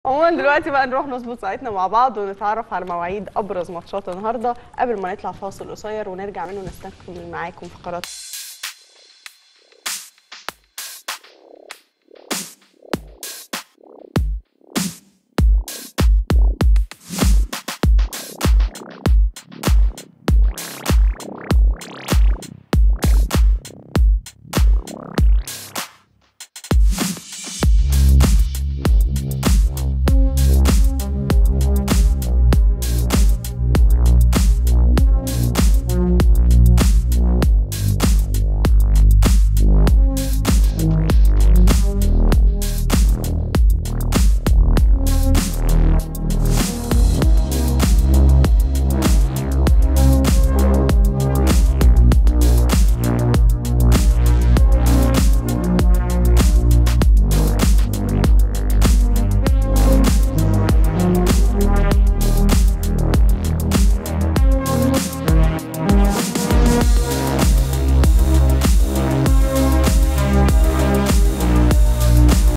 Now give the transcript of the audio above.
عموما دلوقتي بقى نروح نظبط ساعتنا مع بعض ونتعرف على مواعيد ابرز ماتشات النهارده قبل ما نطلع فاصل قصير ونرجع منه نستكمل معاكم فقرات